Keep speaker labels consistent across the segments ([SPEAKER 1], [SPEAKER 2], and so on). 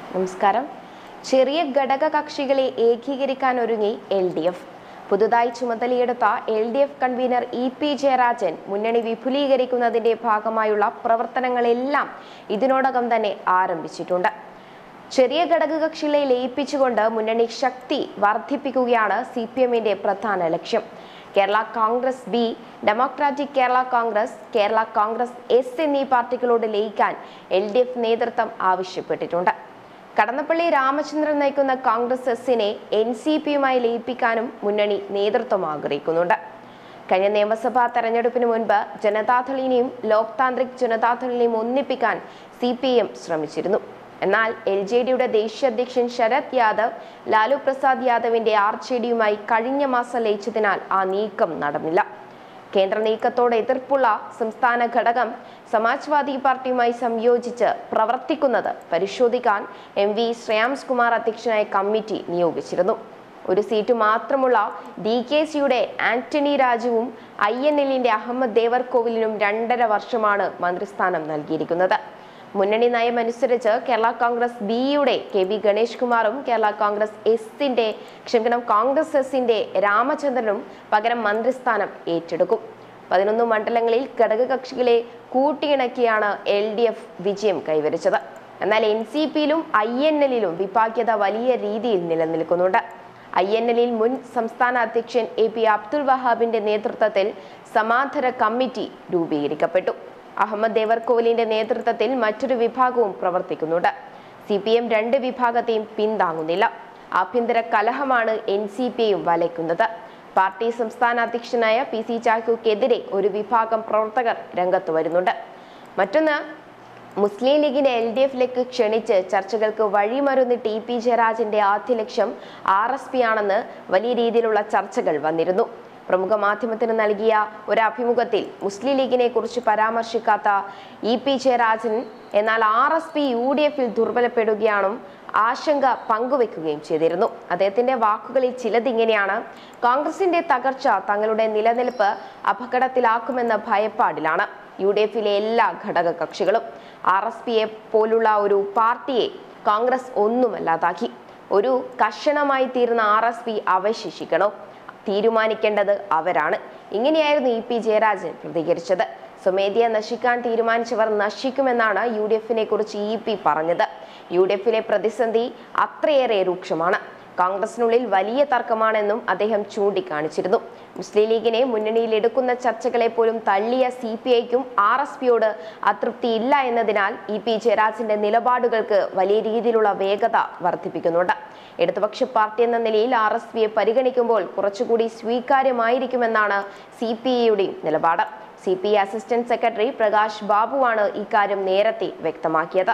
[SPEAKER 1] നമസ്കാരം ചെറിയ ഘടക കക്ഷികളെ ഏകീകരിക്കാൻ ഒരുങ്ങി എൽ ഡി എഫ് പുതുതായി ചുമതലയെടുത്ത L D F convener E P Jayarajan മുന്നണി വിപുലീകരിക്കുന്നതിന്റെ ഭാഗമായുള്ള പ്രവർത്തനങ്ങളെല്ലാം ഇതിനോടകം തന്നെ ആരംഭിച്ചിട്ടുണ്ട് ചെറിയ ഘടകകക്ഷികളെ ലയിപ്പിച്ചുകൊണ്ട് മുന്നണി ശക്തി വർദ്ധിപ്പിക്കുകയാണ് സി പി എമ്മിന്റെ പ്രധാന ലക്ഷ്യം Kerala Congress B democratic Kerala Congress Kerala Congress S എന്നീ പാർട്ടികളോട് ലയിക്കാൻ എൽ ഡി എഫ് നേതൃത്വം ആവശ്യപ്പെട്ടിട്ടുണ്ട് കടന്നപ്പള്ളി രാമചന്ദ്രൻ നയിക്കുന്ന കോൺഗ്രസ് എസിനെ എൻ സി പിയുമായി ലയിപ്പിക്കാനും മുന്നണി നേതൃത്വം ആഗ്രഹിക്കുന്നുണ്ട് കഴിഞ്ഞ നിയമസഭാ തെരഞ്ഞെടുപ്പിന് മുൻപ് ജനതാദളിനെയും ലോക് താന്ത്രിക് ജനതാദളിനെയും ഒന്നിപ്പിക്കാൻ സി പി എം ശ്രമിച്ചിരുന്നു എന്നാൽ എൽ ജെ ഡിയുടെ ദേശീയ അധ്യക്ഷൻ ശരത് യാദവ് ലാലു പ്രസാദ് യാദവിന്റെ ആർ ജെ ഡിയുമായി കഴിഞ്ഞ മാസം ലയിച്ചതിനാൽ ആ നീക്കം നടന്നില്ല കേന്ദ്ര നീക്കത്തോട് എതിർപ്പുള്ള സംസ്ഥാന ഘടകം സമാജ്വാദി പാർട്ടിയുമായി സംയോജിച്ച് പ്രവർത്തിക്കുന്നത് പരിശോധിക്കാൻ എം വി ശ്രേയാംസ് കുമാർ അധ്യക്ഷനായ കമ്മിറ്റി നിയോഗിച്ചിരുന്നു ഒരു സീറ്റ് മാത്രമുള്ള ഡി കെ സിയുടെ ആന്റണി രാജുവും ഐ എൻ എല്ലിന്റെ അഹമ്മദ് ദേവർകോവിലിനും രണ്ടര വർഷമാണ് മന്ത്രിസ്ഥാനം നൽകിയിരിക്കുന്നത് മുന്നണി നയം അനുസരിച്ച് കേരള കോൺഗ്രസ് ബിയുടെ കെ വി ഗണേഷ് കുമാറും കേരള കോൺഗ്രസ് എസിന്റെ ക്ഷമിക്കണം കോൺഗ്രസ് എസിന്റെ രാമചന്ദ്രനും പകരം മന്ത്രിസ്ഥാനം ഏറ്റെടുക്കും പതിനൊന്ന് മണ്ഡലങ്ങളിൽ ഘടകകക്ഷികളെ കൂട്ടിയിണക്കിയാണ് എൽ ഡി എഫ് വിജയം കൈവരിച്ചത് എന്നാൽ എൻ സി പിയിലും ഐ എൻ എല്ലിലും വിഭാഗ്യത വലിയ രീതിയിൽ നിലനിൽക്കുന്നുണ്ട് ഐ എൻ എല്ലിൽ മുൻ സംസ്ഥാന അധ്യക്ഷൻ എ പി അബ്ദുൽ വഹാബിന്റെ നേതൃത്വത്തിൽ സമാന്തര കമ്മിറ്റി രൂപീകരിക്കപ്പെട്ടു അഹമ്മദ് ദേവർകോവിലിന്റെ നേതൃത്വത്തിൽ മറ്റൊരു വിഭാഗവും പ്രവർത്തിക്കുന്നുണ്ട് സി പി എം രണ്ട് വിഭാഗത്തെയും പിന്താങ്ങുന്നില്ല ആഭ്യന്തര കലഹമാണ് എൻ സി പിയും വലയ്ക്കുന്നത് പാർട്ടി സംസ്ഥാന അധ്യക്ഷനായ പി സി ചാക്കോക്കെതിരെ ഒരു വിഭാഗം പ്രവർത്തകർ രംഗത്ത് വരുന്നുണ്ട് മറ്റൊന്ന് മുസ്ലിം ലീഗിനെ എൽ ഡി എഫിലേക്ക് ക്ഷണിച്ച് ചർച്ചകൾക്ക് വഴിമരുന്ന് ടി പി ജയരാജന്റെ ആദ്യ ലക്ഷ്യം ആർ എസ് പി ആണെന്ന് വലിയ രീതിയിലുള്ള ചർച്ചകൾ വന്നിരുന്നു പ്രമുഖ മാധ്യമത്തിന് നൽകിയ ഒരു അഭിമുഖത്തിൽ മുസ്ലിം ലീഗിനെ കുറിച്ച് പരാമർശിക്കാത്ത ഇ പി ജയരാജൻ എന്നാൽ R S P U D എഫിൽ ദുർബലപ്പെടുകയാണെന്നും ആശങ്ക പങ്കുവെക്കുകയും ചെയ്തിരുന്നു അദ്ദേഹത്തിന്റെ വാക്കുകളിൽ ചിലതിങ്ങനെയാണ് കോൺഗ്രസിന്റെ തകർച്ച തങ്ങളുടെ നിലനിൽപ്പ് അപകടത്തിലാക്കുമെന്ന ഭയപ്പാടിലാണ് യു ഡി എഫിലെ എല്ലാ ഘടക കക്ഷികളും ആർ എസ് പിയെ പോലുള്ള ഒരു പാർട്ടിയെ കോൺഗ്രസ് ഒന്നുമല്ലാതാക്കി ഒരു കഷണമായി തീർന്ന ആർ എസ് പി അവശേഷിക്കണോ തീരുമാനിക്കേണ്ടത് അവരാണ് ഇങ്ങനെയായിരുന്നു ഇ പി ജയരാജൻ പ്രതികരിച്ചത് സ്വമേധയ നശിക്കാൻ തീരുമാനിച്ചവർ നശിക്കുമെന്നാണ് യു ഡി എഫിനെ കുറിച്ച് ഇ പി പറഞ്ഞത് യു ഡി എഫിലെ പ്രതിസന്ധി അത്രയേറെ രൂക്ഷമാണ് കോൺഗ്രസിനുള്ളിൽ വലിയ തർക്കമാണെന്നും അദ്ദേഹം ചൂണ്ടിക്കാണിച്ചിരുന്നു മുസ്ലിം ലീഗിനെ മുന്നണിയിൽ എടുക്കുന്ന ചർച്ചകളെ പോലും തള്ളിയ സി പി ഐക്കും ആർ എസ് പിയോട് അതൃപ്തിയില്ല എന്നതിനാൽ ഇ പി ജയരാജന്റെ നിലപാടുകൾക്ക് വലിയ രീതിയിലുള്ള വേഗത വർദ്ധിപ്പിക്കുന്നുണ്ട് ഇടതുപക്ഷ പാർട്ടി എന്ന നിലയിൽ ആർ എസ് പിയെ പരിഗണിക്കുമ്പോൾ കുറച്ചുകൂടി സ്വീകാര്യമായിരിക്കുമെന്നാണ് സി പി ഐയുടെയും നിലപാട് C P I assistant secretary Prakash ബാബുവാണ് ഇക്കാര്യം നേരത്തെ വ്യക്തമാക്കിയത്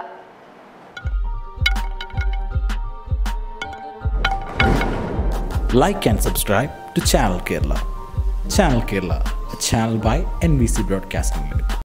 [SPEAKER 2] like and subscribe to Channel Kerala. Channel Kerala, a channel by NBC Broadcasting Limited.